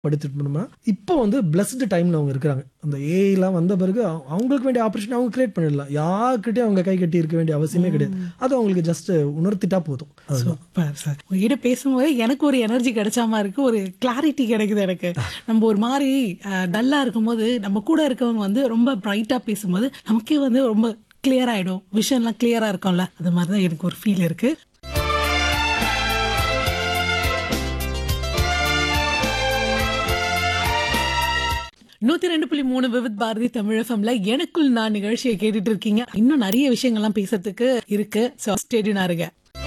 படுத்துட்டு இருந்தோம்னா இப்போ வந்து பிளஸ்டு டைம்ல அவங்க இருக்கிறாங்க அந்த ஏஐலாம் வந்த பிறகு அவ- அவங்களுக்கு வேண்டிய ஆப்பர்ச்சுனிட்டி அவங்க கிரியேட் பண்ணிடலாம் யார்கிட்டயும் அவங்க கை கட்டி இருக்க வேண்டிய அவசியமே கிடையாது அது அவங்களுக்கு ஜஸ்ட் உணர்த்திட்டா போதும் அதுதான் சூப்பர் சார் உங்ககிட்ட பேசும்போது எனக்கு ஒரு எனர்ஜி கிடைச்ச மாதிரி இருக்கு ஒரு கிளாரிட்டி கிடைக்குது எனக்கு நம்ம ஒரு மாதிரி டல்லா இருக்கும்போது நம்ம கூட இருக்கவங்க வந்து ரொம்ப பிரைட்டா பேசும்போது நமக்கே வந்து ரொம்ப கிளியர் ஆயிடும் விஷயம்லாம் கிளியரா இருக்கும்ல அது மாதிரி தான் எனக்கு ஒரு ஃபீல் இருக்கு நூத்தி ரெண்டு புள்ளி மூணு விவித் பாரதி தமிழகம்ல எனக்குள் நான் நிகழ்ச்சியை கேட்டுட்டு இருக்கீங்க இன்னும் நிறைய விஷயங்கள்லாம் பேசுறதுக்கு இருக்கு ஸோ ஸ்டேடியனா இருங்க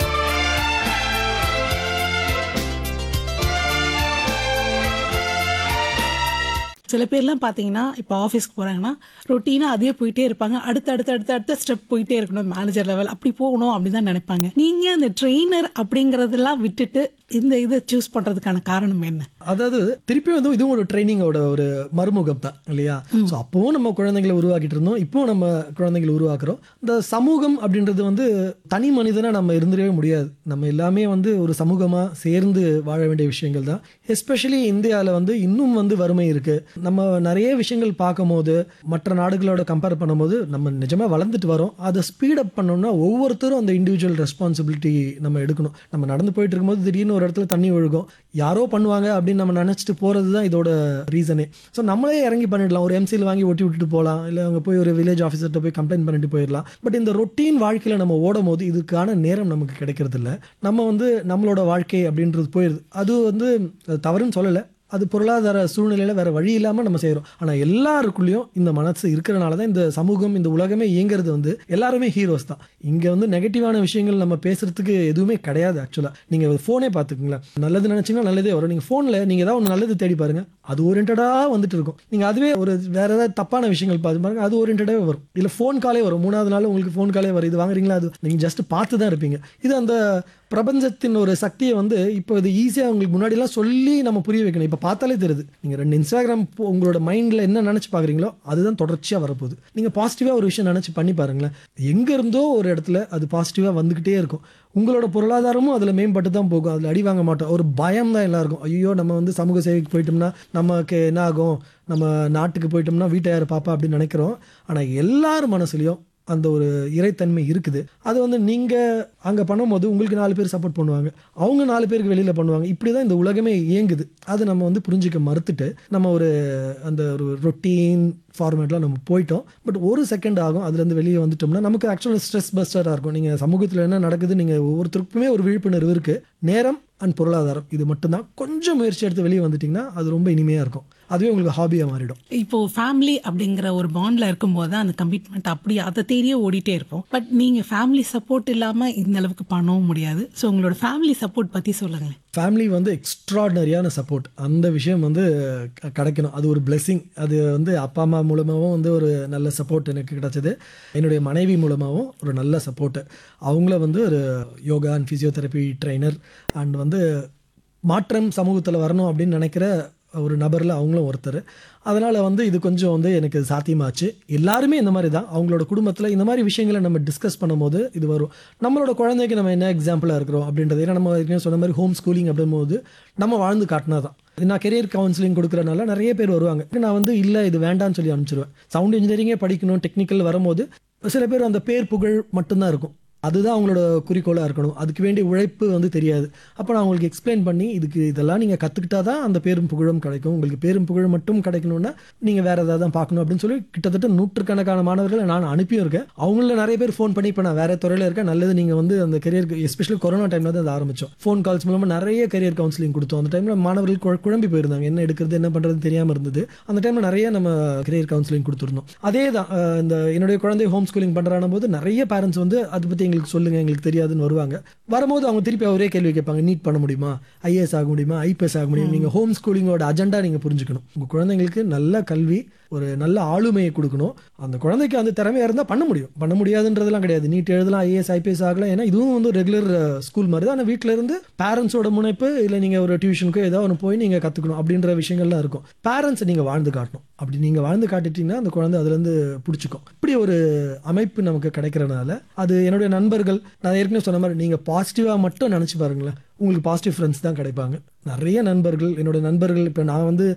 சில பேர்லாம் பார்த்தீங்கன்னா இப்போ ஆஃபீஸ்க்கு போகிறாங்கன்னா ரொட்டீனாக அதே போயிட்டே இருப்பாங்க அடுத்து அடுத்து அடுத்து அடுத்த ஸ்டெப் போயிட்டே இருக்கணும் மேனேஜர் லெவல் அப்படி போகணும் அப்படின்னு தான் நினைப்பாங்க நீங்கள் அந்த ட்ரெயினர் அப்படிங்கிறதெல்லாம் விட்டுட்டு இந்த இதை சூஸ் பண்ணுறதுக்கான காரணம் என்ன அதாவது திருப்பி வந்து இதுவும் ஒரு ட்ரைனிங்கோட ஒரு மறுமுகம் தான் இல்லையா ஸோ அப்பவும் நம்ம குழந்தைங்களை உருவாக்கிட்டு இருந்தோம் இப்பவும் நம்ம குழந்தைங்களை உருவாக்குறோம் இந்த சமூகம் அப்படின்றது வந்து தனி மனிதனா நம்ம இருந்துடவே முடியாது நம்ம எல்லாமே வந்து ஒரு சமூகமா சேர்ந்து வாழ வேண்டிய விஷயங்கள் தான் எஸ்பெஷலி இந்தியாவில் வந்து இன்னும் வந்து வறுமை இருக்கு நம்ம நிறைய விஷயங்கள் பார்க்கும்போது மற்ற நாடுகளோட கம்பேர் பண்ணும்போது நம்ம நிஜமா வளர்ந்துட்டு வரோம் அதை ஸ்பீடப் பண்ணோம்னா ஒவ்வொருத்தரும் அந்த இண்டிவிஜுவல் ரெஸ்பான்சிபிலிட்டி நம்ம எடுக்கணும் நம்ம நடந்து போயிட்டு இருக்கும்போது திடீர்னு ஒரு இடத்துல தண்ணி ஒழுகும் யாரோ பண்ணுவாங்க அப்படின்னு நம்ம நினச்சிட்டு போகிறது தான் இதோட ரீசனே ஸோ நம்மளே இறங்கி பண்ணிடலாம் ஒரு எம்சியில் வாங்கி ஒட்டி விட்டுட்டு போகலாம் இல்லை அங்கே போய் ஒரு வில்லேஜ் ஆஃபீஸர்கிட்ட போய் கம்ப்ளைண்ட் பண்ணிட்டு போயிடலாம் பட் இந்த ரொட்டீன் வாழ்க்கையில் நம்ம ஓடும் போது இதுக்கான நேரம் நமக்கு கிடைக்கிறது இல்ல நம்ம வந்து நம்மளோட வாழ்க்கை அப்படின்றது போயிடுது அது வந்து அது தவறுன்னு சொல்லலை அது பொருளாதார சூழ்நிலையில் வேற வழி இல்லாமல் நம்ம செய்கிறோம் ஆனால் எல்லாருக்குள்ளேயும் இந்த மனசு இருக்கிறனால தான் இந்த சமூகம் இந்த உலகமே இயங்குறது வந்து எல்லாருமே ஹீரோஸ் தான் இங்கே வந்து நெகட்டிவான விஷயங்கள் நம்ம பேசுறதுக்கு எதுவுமே கிடையாது ஆக்சுவலாக நீங்கள் ஃபோனே பார்த்துக்குங்களேன் நல்லது நினச்சிங்கன்னா நல்லதே வரும் நீங்கள் ஃபோனில் நீங்கள் ஏதாவது ஒன்று நல்லது தேடி பாருங்க அது ஓரியன்டாக வந்துட்டு இருக்கும் நீங்கள் அதுவே ஒரு வேற ஏதாவது தப்பான விஷயங்கள் பார்த்து பாருங்க அது ஓரியன்டாகவே வரும் இல்லை ஃபோன் காலே வரும் மூணாவது நாள் உங்களுக்கு ஃபோன் காலே வரும் இது வாங்குறீங்களா அது நீங்கள் ஜஸ்ட் பார்த்து தான் இருப்பீங்க இது அந்த பிரபஞ்சத்தின் ஒரு சக்தியை வந்து இப்போ இது ஈஸியாக உங்களுக்கு முன்னாடிலாம் சொல்லி நம்ம புரிய வைக்கணும் இப்போ பார்த்தாலே தெரியுது நீங்கள் ரெண்டு இன்ஸ்டாகிராம் போ- உங்களோட மைண்டில் என்ன நினச்சி பார்க்குறீங்களோ அதுதான் தொடர்ச்சியாக வரப்போகுது நீங்கள் பாசிட்டிவாக ஒரு விஷயம் நினச்சி பண்ணி பாருங்களேன் எங்கே இருந்தோ ஒரு இடத்துல அது பாசிட்டிவாக வந்துக்கிட்டே இருக்கும் உங்களோட பொருளாதாரமும் அதில் மேம்பட்டு தான் போகும் அதில் அடி வாங்க மாட்டோம் ஒரு பயம் தான் எல்லாருக்கும் ஐயோ நம்ம வந்து சமூக சேவைக்கு போயிட்டோம்னா நமக்கு என்ன ஆகும் நம்ம நாட்டுக்கு போயிட்டோம்னா வீட்டை யார் பாப்பா அப்படின்னு நினைக்கிறோம் ஆனால் எல்லார் மனசுலையும் அந்த ஒரு இறைத்தன்மை இருக்குது அது வந்து நீங்கள் அங்கே பண்ணும்போது உங்களுக்கு நாலு பேர் சப்போர்ட் பண்ணுவாங்க அவங்க நாலு பேருக்கு வெளியில் பண்ணுவாங்க இப்படி தான் இந்த உலகமே இயங்குது அது நம்ம வந்து புரிஞ்சிக்க மறுத்துட்டு நம்ம ஒரு அந்த ஒரு ரொட்டீன் ஃபார்மேட்லாம் நம்ம போயிட்டோம் பட் ஒரு செகண்ட் ஆகும் அதுலேருந்து வெளியே வந்துட்டோம்னா நமக்கு ஆக்சுவலாக ஸ்ட்ரெஸ் பஸ்டராக இருக்கும் நீங்கள் சமூகத்தில் என்ன நடக்குது நீங்கள் ஒவ்வொருத்தருக்குமே ஒரு விழிப்புணர்வு இருக்குது நேரம் அண்ட் பொருளாதாரம் இது மட்டும்தான் கொஞ்சம் முயற்சி எடுத்து வெளியே வந்துட்டிங்கன்னா அது ரொம்ப இனிமையாக இருக்கும் அதுவே உங்களுக்கு ஹாபியாக மாறிடும் இப்போ ஃபேமிலி அப்படிங்கிற ஒரு பாண்ட்ல இருக்கும்போது தான் அந்த கமிட்மெண்ட் அப்படி அதை தேடியே ஓடிட்டே இருப்போம் பட் நீங்க ஃபேமிலி சப்போர்ட் இல்லாம இந்த அளவுக்கு பண்ணவும் முடியாது ஸோ உங்களோட ஃபேமிலி சப்போர்ட் பத்தி சொல்லுங்களேன் ஃபேமிலி வந்து எக்ஸ்ட்ராடனரியான சப்போர்ட் அந்த விஷயம் வந்து க- கிடைக்கணும் அது ஒரு blessing அது வந்து அப்பா அம்மா மூலமாகவும் வந்து ஒரு நல்ல சப்போர்ட் எனக்கு கிடைச்சது என்னுடைய மனைவி மூலமாகவும் ஒரு நல்ல சப்போர்ட்டு அவங்கள வந்து ஒரு yoga and physiotherapy trainer and வந்து மாற்றம் சமூகத்தில் வரணும் அப்படின்னு நினைக்கிற ஒரு நபரில் அவங்களும் ஒருத்தர் அதனால் வந்து இது கொஞ்சம் வந்து எனக்கு சாத்தியமாச்சு எல்லாருமே இந்த மாதிரி தான் அவங்களோட குடும்பத்தில் இந்த மாதிரி விஷயங்களை நம்ம டிஸ்கஸ் பண்ணும்போது இது வரும் நம்மளோட குழந்தைக்கு நம்ம என்ன எக்ஸாம்பிளாக இருக்கிறோம் அப்படின்றது ஏன்னா நம்ம ஏற்கனவே சொன்ன மாதிரி ஹோம் ஸ்கூலிங் அப்படிங்கும்போது நம்ம வாழ்ந்து காட்டினா தான் நான் கெரியர் கவுன்சிலிங் கொடுக்குறனால நிறைய பேர் வருவாங்க நான் வந்து இல்லை இது வேண்டாம்னு சொல்லி அனுப்பிச்சிருவேன் சவுண்ட் இன்ஜினியரிங்கே படிக்கணும் டெக்னிக்கல் வரும்போது சில பேர் அந்த பேர் புகழ் மட்டும்தான் இருக்கும் அதுதான் அவங்களோட குறிக்கோளாக இருக்கணும் அதுக்கு வேண்டிய உழைப்பு வந்து தெரியாது அப்போ நான் உங்களுக்கு எக்ஸ்பிளைன் பண்ணி இதுக்கு இதெல்லாம் நீங்கள் கற்றுக்கிட்டா தான் அந்த பேரும் புகழும் கிடைக்கும் உங்களுக்கு பேரும் புகழும் மட்டும் கிடைக்கணும்னா நீங்கள் வேறு ஏதாவது தான் பார்க்கணும் அப்படின்னு சொல்லி கிட்டத்தட்ட நூற்றுக்கணக்கான மாணவர்களை நான் அனுப்பியும் இருக்கேன் அவங்கள நிறைய பேர் ஃபோன் பண்ணி இப்போ நான் வேறு துறையில் இருக்கேன் நல்லது நீங்கள் வந்து அந்த கெரியருக்கு எஸ்பெஷலி கொரோனா டைமில் தான் அதை ஆரம்பித்தோம் ஃபோன் கால்ஸ் மூலமாக நிறைய கெரியர் கவுன்சிலிங் கொடுத்தோம் அந்த டைமில் மாணவர்கள் குழ- குழம்பி போயிருந்தாங்க என்ன எடுக்கிறது என்ன பண்ணுறது தெரியாமல் இருந்தது அந்த டைமில் நிறைய நம்ம கெரியர் கவுன்சிலிங் கொடுத்துருந்தோம் அதே தான் அஹ், இந்த என்னுடைய குழந்தை ஹோம் ஸ்கூலிங் பண்ணுறான போது நிறைய பேரண்ட்ஸ் வந்து அதை பற்றி எங்களுக்கு சொல்லுங்கள் எங்களுக்கு தெரியாதுன்னு வருவாங்க வரும்போது அவங்க திருப்பி ஒரே கேள்வி கேட்பாங்க நீட் பண்ண முடியுமா ஐஏஎஸ் ஆக முடியுமா ஐபிஎஸ் ஆக முடியுமா நீங்கள் ஹோம் ஸ்கூலிங்கோட அஜெண்டா நீங்கள் புரிஞ்சுக்கணும் உங்கள் குழந்தைங்களுக்கு நல்ல கல்வி ஒரு நல்ல ஆளுமையை கொடுக்கணும் அந்த குழந்தைக்கு அந்த திறமையாக இருந்தால் பண்ண முடியும் பண்ண முடியாதுன்றதெல்லாம் கிடையாது நீட் எழுதலாம் ஐஏஎஸ் ஐபிஎஸ் ஆகலாம் ஏன்னா இதுவும் வந்து ரெகுலர் ஸ்கூல் மாதிரி தான் ஆனால் வீட்டில் இருந்து பேரண்ட்ஸோட முனைப்பு இல்லை நீங்கள் ஒரு டியூஷனுக்கோ ஏதோ ஒன்று போய் நீங்கள் கற்றுக்கணும் அப்படின்ற விஷயங்கள்லாம் இருக்கும் பேரண்ட்ஸை நீங்கள் வாழ்ந்து காட்டணும் அப்படி நீங்கள் வாழ்ந்து காட்டிட்டீங்கன்னா அந்த குழந்தை அதுலேருந்து பிடிச்சிக்கும் இப்படி ஒரு அமைப்பு நமக்கு கிடைக்கிறனால அது என்னுடைய நண்பர்கள் நான் ஏற்கனவே சொன்ன மாதிரி நீங்கள் பாசிட்டிவாக மட்டும் நினச்சி பாருங்களேன் உங்களுக்கு பாசிட்டிவ் ஃப்ரெண்ட்ஸ் தான் கிடைப்பாங்க நிறைய நண்பர்கள் என்னோட நண்பர்கள் இப்போ நான் வந்து